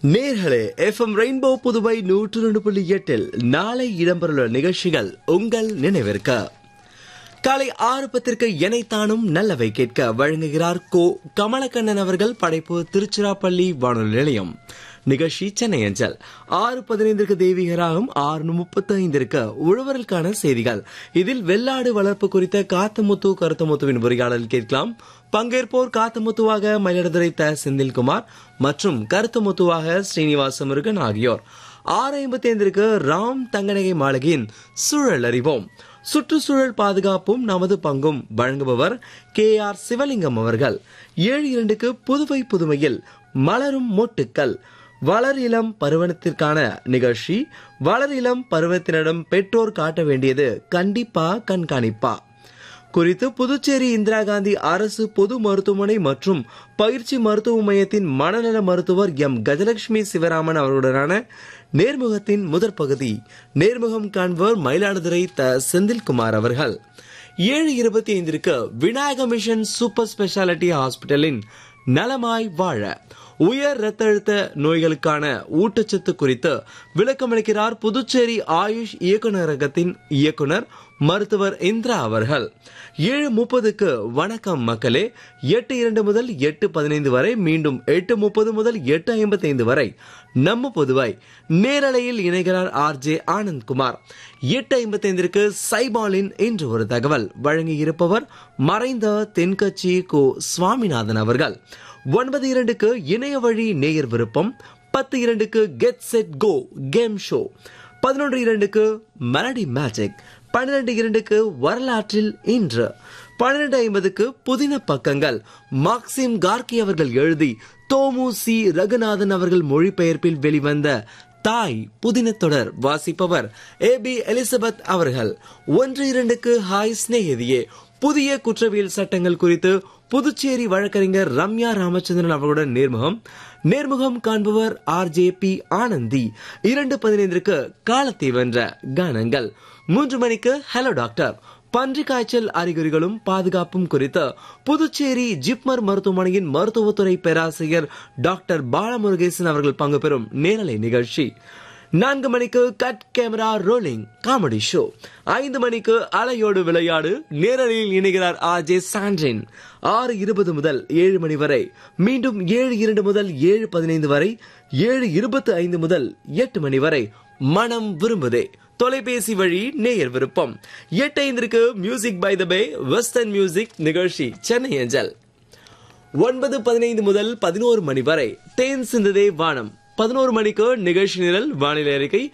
நேர்களே FM rainbow Puduvai நூற்று ரெண்டு புள்ளி எட்டில் நாளை இடம்பெறவுள்ள நிகழ்ச்சிகள் உங்கள் நினைவிற்க காலை ஆறு பத்திற்கு எனைத்தானும் நல்லவை கேட்க வழங்குகிறார் கோ கமலக்கண்ணன் அவர்கள் படைப்பு திருச்சிராப்பள்ளி வானொலி நிலையம் நிகழ்ச்சி சென்னை அஞ்சல் ஆறு பதினைந்திற்கு தெய்வீகராகும் ஆறு முப்பத்தி ஐந்திற்கு உழவர்களுக்கான செய்திகள் இதில் வெள்ளாடு வளர்ப்பு குறித்த காத்தமுத்து கருத்தமுத்துவின் உரையாடல் கேட்கலாம் பங்கேற்போர் காத்தமுத்துவாக மயிலாடுதுறை த செந்தில்குமார் மற்றும் கருத்தமுத்துவாக ஸ்ரீனிவாச முருகன் ஆகியோர் ஆறு ஐம்பத்தி ஐந்திற்கு ராம் தங்கநகை மாளிகையின் சூழல் அறிவோம் சுற்றுச்சூழல் பாதுகாப்பும் நமது பங்கும் வழங்குபவர் கே ஆர் சிவலிங்கம் அவர்கள் ஏழு இரண்டுக்கு புதுவை புதுமையில் மலரும் மொட்டுக்கள் வளர் இளம் பருவத்திற்கான நிகழ்ச்சி வளர் இளம் பருவத்தினரிடம் பெற்றோர் காட்ட வேண்டியது கண்டிப்பா கண்காணிப்பா குறித்து புதுச்சேரி இந்திரா காந்தி அரசு பொது மருத்துவமனை மற்றும் பயிற்சி மருத்துவ மையத்தின் மனநல மருத்துவர் எம் கஜலட்சுமி சிவராமன் அவர்களுடனான நேர்முகத்தின் முதற் பகுதி நேர்முகம் காண்பவர் மயிலாடுதுறை த செந்தில்குமார் அவர்கள் ஏழு இருபத்தி ஐந்திற்கு விநாயக மிஷன் சூப்பர் ஸ்பெஷாலிட்டி ஹாஸ்பிட்டலின் நலமாய் வாழ உயர் ரத்த அழுத்த நோய்களுக்கான ஊட்டச்சத்து குறித்து விளக்கமளிக்கிறார் புதுச்சேரி ஆயுஷ் இயக்குநரகத்தின் இயக்குனர் மருத்துவர் இந்திரா அவர்கள் ஏழு முப்பதுக்கு வணக்கம் மக்களே எட்டு இரண்டு முதல் எட்டு பதினைந்து வரை மீண்டும் எட்டு முப்பது முதல் எட்டு ஐம்பத்தி ஐந்து வரை நம்ம பொதுவாய் நேரலையில் இணைகிறார் ஆர் ஜே ஆனந்த்குமார் எட்டு ஐம்பத்தி ஐந்திற்கு சைபாலின் இன்று ஒரு தகவல் வழங்கியிருப்பவர் மறைந்த தென்கட்சி கோ சுவாமிநாதன் அவர்கள் ஒன்பது இரண்டுக்கு இணைய வழி நேயர் விருப்பம் பத்து இரண்டுக்கு get set go game show பதினொன்று இரண்டுக்கு மெலடி மேஜிக் பன்னிரண்டு இரண்டுக்கு வரலாற்றில் இன்று பன்னிரண்டு ஐம்பதுக்கு புதின பக்கங்கள் மார்க்சிம் கார்கி அவர்கள் எழுதி தோமு சி ரகுநாதன் அவர்கள் மொழிபெயர்ப்பில் வெளிவந்த தாய் புதின தொடர் வாசிப்பவர் ஏ பி எலிசபெத் அவர்கள் ஒன்று இரண்டுக்கு ஹாய் ஸ்நேகிதியே புதிய குற்றவியல் சட்டங்கள் குறித்து புதுச்சேரி வழக்கறிஞர் ரம்யா ராமச்சந்திரன் அவர்களுடன் நேர்முகம் நேர்முகம் காண்பவர் ஆர் ஜே பி ஆனந்தி இரண்டு பதினைந்திற்கு காலத்தை வென்ற கானங்கள் மூன்று மணிக்கு ஹலோ டாக்டர் பன்றி காய்ச்சல் அறிகுறிகளும் பாதுகாப்பும் குறித்து புதுச்சேரி ஜிப்மர் மருத்துவமனையின் மருத்துவத்துறை பேராசிரியர் டாக்டர் பாலமுருகேசன் அவர்கள் பங்கு பெறும் நேரலை நிகழ்ச்சி நான்கு மணிக்கு cut camera rolling comedy show ஐந்து மணிக்கு அலையோடு விளையாடு நேரலையில் இணைகிறார் ஆர் ஜே சாண்ட்ரின் ஆறு இருபது முதல் ஏழு மணி வரை மீண்டும் ஏழு இரண்டு முதல் ஏழு பதினைந்து வரை ஏழு இருபத்தி ஐந்து முதல் எட்டு மணி வரை மனம் விரும்புதே தொலைபேசி வழி நேயர் விருப்பம் எட்டு ஐந்திற்கு music by the bay western music நிகழ்ச்சி சென்னை அஞ்சல் ஒன்பது பதினைந்து முதல் பதினோரு மணி வரை தேன் சிந்ததே வானம் பதினோரு மணிக்கு நிகழ்ச்சி நிரல் வானிலை அறிக்கை